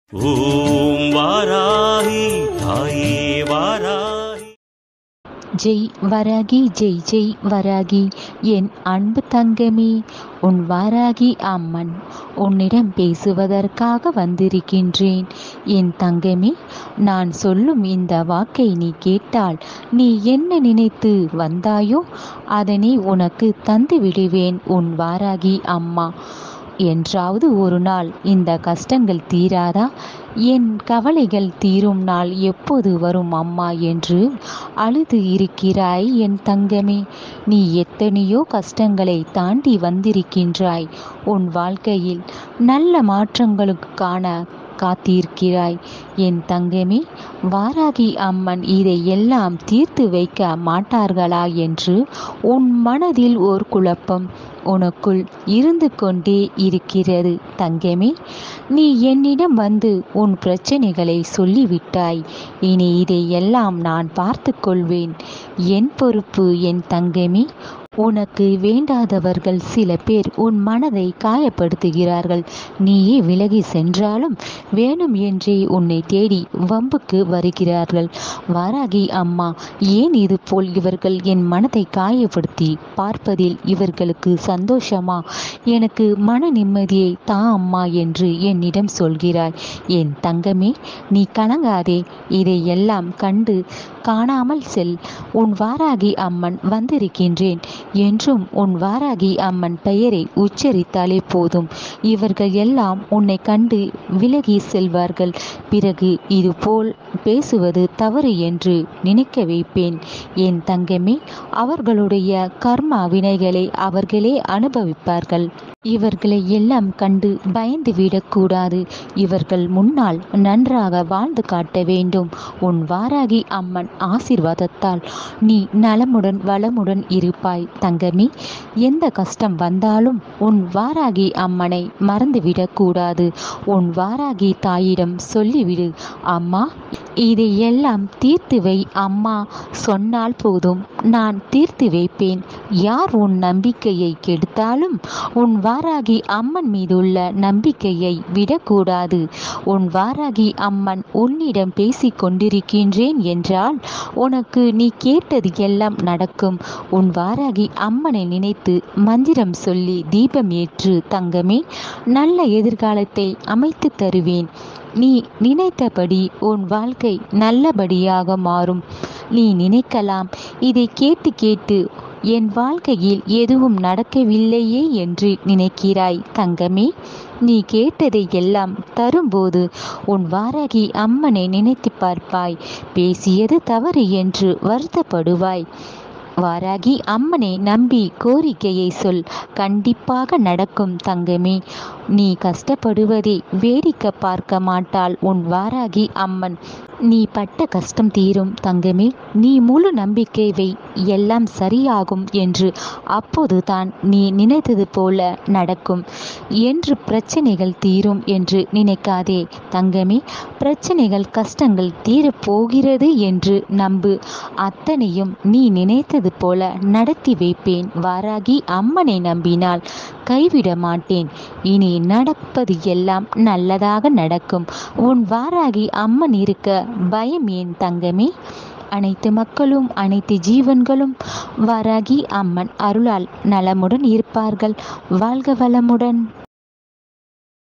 ஓம் வாராகி தாயே வாராகி ஜெய் வராகி ஜெய் ஜெய் வராகி என் அன்பு தங்கமே உன் வாராகி அம்மன் உன்னிடம் பேசுவதற்காக வந்திருக்கின்றேன் என் தங்கமே நான் சொல்லும் இந்த வாக்கை நீ கேட்டால் நீ என்ன நினைத்து வந்தாயோ அதனை உனக்கு தந்து விடுவேன் உன் வாராகி அம்மா என்றாவது ஒரு நாள் இந்த கஷ்டங்கள் தீராதா என் கவலைகள் தீரும் நாள் எப்போது வரும் அம்மா என்று அழுது இருக்கிறாய் என் தங்கமே நீ எத்தனையோ கஷ்டங்களை தாண்டி வந்திருக்கின்றாய் உன் வாழ்க்கையில் நல்ல மாற்றங்களுக்கான காத்திருக்கிறாய் என் தங்கமே வாராகி அம்மன் இதை எல்லாம் தீர்த்து வைக்க மாட்டார்களா என்று உன் மனதில் ஓர் குழப்பம் உனக்குள் இருந்து கொண்டே இருக்கிறது தங்கமே நீ என்னிடம் வந்து உன் பிரச்சனைகளை சொல்லிவிட்டாய் இனி இதை எல்லாம் நான் பார்த்து கொள்வேன் என் பொறுப்பு என் தங்கமே உனக்கு வேண்டாதவர்கள் சில பேர் உன் மனதை காயப்படுத்துகிறார்கள் நீயே விலகி சென்றாலும் வேணும் என்றே உன்னை தேடி வம்புக்கு வருகிறார்கள் வாராகி அம்மா ஏன் இது போல் இவர்கள் என் மனதை காயப்படுத்தி பார்ப்பதில் இவர்களுக்கு சந்தோஷமா எனக்கு மன நிம்மதியை தா அம்மா என்று என்னிடம் சொல்கிறாய் என் தங்கமே நீ கலங்காதே இதையெல்லாம் கண்டு காணாமல் செல் உன் வாராகி அம்மன் வந்திருக்கின்றேன் என்றும் உன் வாராகி அம்மன் பெயரை உச்சரித்தாலே போதும் இவர்கள் எல்லாம் உன்னை கண்டு விலகி செல்வார்கள் பிறகு இது போல் பேசுவது தவறு என்று நினைக்க வைப்பேன் என் தங்கமே அவர்களுடைய கர்மா வினைகளை அவர்களே அனுபவிப்பார்கள் இவர்களை எல்லாம் கண்டு பயந்து விடக்கூடாது இவர்கள் முன்னால் நன்றாக வாழ்ந்து காட்ட வேண்டும் உன் வாராகி அம்மன் ஆசிர்வாதத்தால் நீ நலமுடன் வளமுடன் இருப்பாய் தங்கமே எந்த கஷ்டம் வந்தாலும் உன் வாராகி அம்மனை மறந்துவிடக்கூடாது உன் வாராகி தாயிடம் சொல்லிவிடு அம்மா இதையெல்லாம் தீர்த்து வை அம்மா சொன்னால் போதும் நான் தீர்த்து வைப்பேன் யார் உன் நம்பிக்கையை கெடுத்தாலும் உன் வாராகி அம்மன் மீதுள்ள நம்பிக்கையை விடக்கூடாது உன் வாராகி அம்மன் உன்னிடம் பேசிக் கொண்டிருக்கின்றேன் என்றால் உனக்கு நீ கேட்டது எல்லாம் நடக்கும் உன் வாராகி அம்மனை நினைத்து மந்திரம் சொல்லி தீபம் ஏற்று தங்கமே நல்ல எதிர்காலத்தை அமைத்து தருவேன் நீ நினைத்தபடி உன் வாழ்க்கை நல்லபடியாக மாறும் நீ நினைக்கலாம் இதை கேட்டு கேட்டு என் வாழ்க்கையில் எதுவும் நடக்கவில்லையே என்று நினைக்கிறாய் தங்கமே நீ கேட்டதை எல்லாம் தரும்போது உன் வாராகி அம்மனை நினைத்து பார்ப்பாய் பேசியது தவறு என்று வருத்தப்படுவாய் வாராகி அம்மனை நம்பி கோரிக்கையை சொல் கண்டிப்பாக நடக்கும் தங்கமே நீ கஷ்டப்படுவதை வேடிக்கை பார்க்க மாட்டாள் உன் வாராகி அம்மன் நீ பட்ட கஷ்டம் தீரும் தங்கமே நீ முழு நம்பிக்கை வை எல்லாம் சரியாகும் என்று அப்போதுதான் நீ நினைத்தது போல நடக்கும் என்று பிரச்சனைகள் தீரும் என்று நினைக்காதே தங்கமே பிரச்சனைகள் கஷ்டங்கள் தீரப் போகிறது என்று நம்பு அத்தனையும் நீ நினைத்தது போல நடத்தி வைப்பேன் வாராகி அம்மனை நம்பினால் கைவிட மாட்டேன் இனி நடப்பது எல்லாம் நல்லதாக நடக்கும் உன் வாராகி அம்மன் இருக்க பயம் ஏன் தங்கமே அனைத்து மக்களும் அனைத்து ஜீவன்களும் வாராகி அம்மன் அருளால் நலமுடன் இருப்பார்கள் வாழ்க வளமுடன்